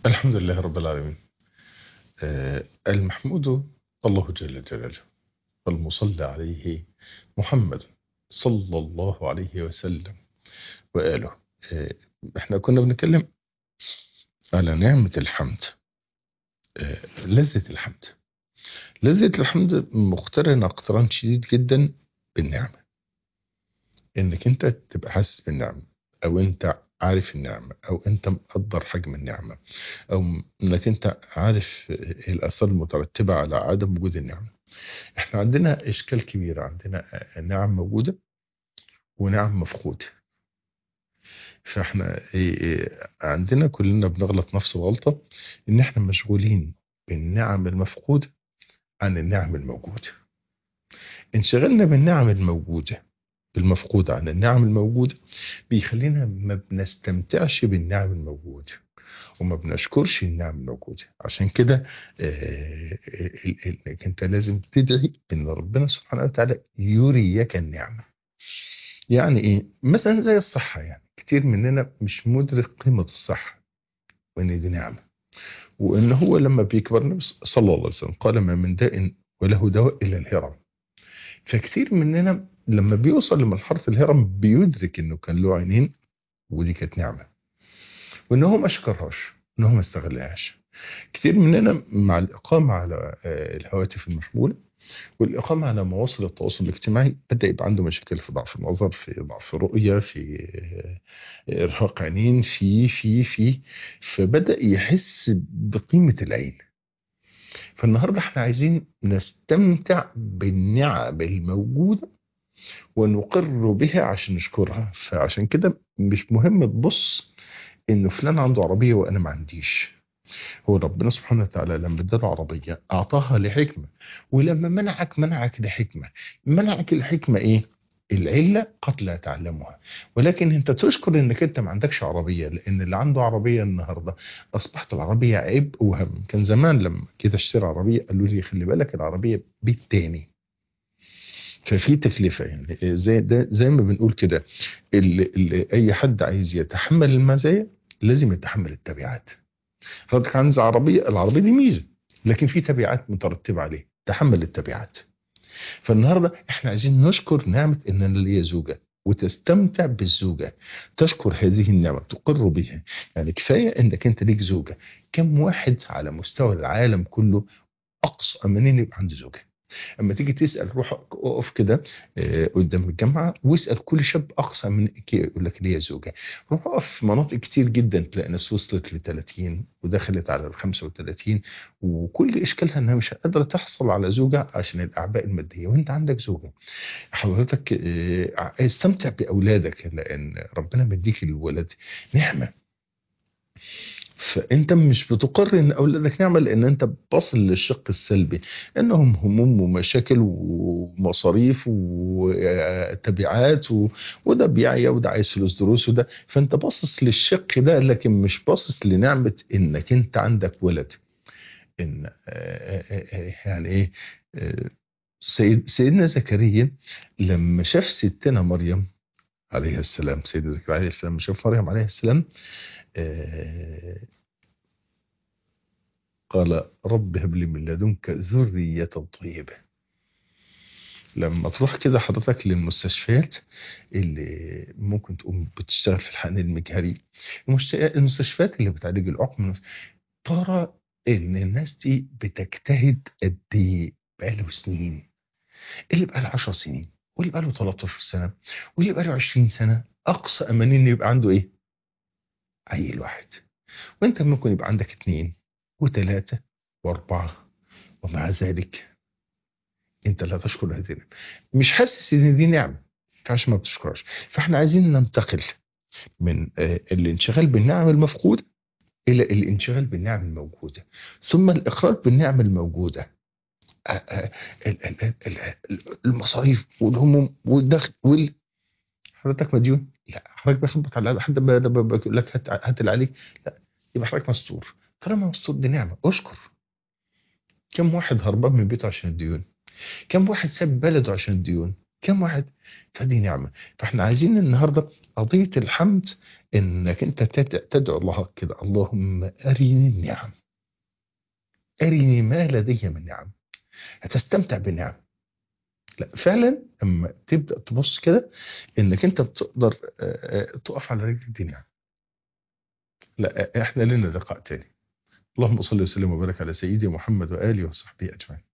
الحمد لله رب العالمين آه، المحمود الله جل جلاله والمصلى عليه محمد صلى الله عليه وسلم وآله آه، احنا كنا بنتكلم على نعمة الحمد آه، لذة الحمد لذة الحمد مقترنة اقتران شديد جدا بالنعمة انك انت تبقى حاسس بالنعمة او انت عارف النعمة او انت مقدر حجم النعمة او انك انت عارف الاثار المترتبة على عدم وجود النعمة احنا عندنا اشكال كبير عندنا نعم موجودة ونعم مفقودة فاحنا إيه إيه عندنا كلنا بنغلط نفس الغلطة ان احنا مشغولين بالنعم المفقودة عن النعم الموجودة انشغلنا بالنعم الموجودة بالمفقودة عن النعم الموجودة بيخلينا ما بنستمتعش بالنعم الموجودة وما بنشكرش النعم الموجودة عشان كده آه، ال- ال- انك انت لازم تدعي ان ربنا سبحانه وتعالى يريك النعمة يعني ايه مثلا زي الصحة يعني كتير مننا مش مدرك قيمة الصحة وان دي نعمة وان هو لما بيكبر النبي صلى الله عليه وسلم قال ما من داء وله دواء الا الهرم فكتير مننا لما بيوصل لمرحلة الهرم بيدرك انه كان له عينين ودي كانت نعمة وان هو ما شكرهاش ان هو ما استغلهاش كتير مننا مع الإقامة على آه، الهواتف المحمولة والإقامة على مواصل التواصل الاجتماعي بدأ يبقى عنده مشاكل في ضعف النظر في ضعف الرؤية في آه، إرهاق عينين في في في فبدأ يحس بقيمة العين فالنهاردة احنا عايزين نستمتع بالنعم الموجودة ونقر بها عشان نشكرها فعشان كده مش مهم تبص ان فلان عنده عربية وانا ما عنديش هو ربنا سبحانه وتعالى لما اداله عربية اعطاها لحكمة ولما منعك منعك لحكمة منعك الحكمة ايه العلة قد لا تعلمها ولكن انت تشكر انك انت ما عندكش عربية لان اللي عنده عربية النهاردة اصبحت العربية عيب وهم كان زمان لما كده اشتري عربية قالوا لي خلي بالك العربية بيت تاني ففي تكلفة يعني زي ده زي ما بنقول كده اللي اللي اي حد عايز يتحمل المزايا لازم يتحمل التبعات حضرتك عايز عربية العربية دي ميزة لكن في تبعات مترتبة عليه تحمل التبعات فالنهاردة احنا عايزين نشكر نعمة ان انا ليا زوجة وتستمتع بالزوجة تشكر هذه النعمة تقر بها يعني كفاية انك انت ليك زوجة كم واحد على مستوى العالم كله اقصى امانين يبقى عنده زوجة اما تيجي تسال روح اقف كده آه، قدام الجامعه واسال كل شاب اقصى من كي- يقول لك ليا زوجه روح اقف في مناطق كتير جدا تلاقي ناس وصلت ل 30 ودخلت على ال 35 وكل اشكالها انها مش قادره تحصل على زوجه عشان الاعباء الماديه وانت عندك زوجه حضرتك آه، استمتع باولادك لان ربنا مديك الولد نعمه فانت مش بتقر ان اولادك نعمه لان انت باصل للشق السلبي انهم هموم ومشاكل ومصاريف وتبعات و... وده بيعيا وده عايز فلوس دروس وده فانت باصص للشق ده لكن مش باصص لنعمه انك انت عندك ولد ان آه، آه، آه، يعني ايه آه، سيد سيدنا زكريا لما شاف ستنا مريم عليه السلام سيدنا زكريا عليه السلام لما شاف مريم عليه السلام آه، قال رب هب لي من لدنك ذرية طيبة لما تروح كده حضرتك للمستشفيات اللي ممكن تقوم بتشتغل في الحقن المجهري المشت- المستشفيات اللي بتعالج العقم ترى ان الناس دي بتجتهد قد ايه بقاله سنين اللي بقاله 10 سنين واللي بقاله 13 سنة واللي بقاله 20 سنة اقصى امانين يبقى عنده ايه عيل واحد وانت ممكن يبقى عندك اتنين وتلاتة واربعة ومع ذلك انت لا تشكر هذه النعمة مش حاسس ان دي نعمة فعشان ما بتشكرهاش فاحنا عايزين ننتقل من آه، الانشغال بالنعم المفقودة الى الانشغال بالنعم الموجودة ثم الاقرار بالنعم الموجودة آه، آه، ال- ال- ال- ال- المصاريف والهموم والدخل وال حضرتك مديون لا حضرتك بخبط على حد ما ما بقول لك هات هات اللي عليك لا يبقى حضرتك مستور طالما مستور دي نعمه اشكر كم واحد هربان من بيته عشان الديون كم واحد ساب بلده عشان الديون كم واحد هذه نعمة فاحنا عايزين النهاردة قضية الحمد انك انت تد- تدعو الله كده اللهم ارني النعم ارني ما لدي من نعم هتستمتع بالنعم لا فعلا اما تبدا تبص كده انك انت بتقدر آه، آه، تقف على رجلك دي نعم لا آه، احنا لنا لقاء تاني اللهم صل وسلم وبارك على سيدي محمد واله وصحبه اجمعين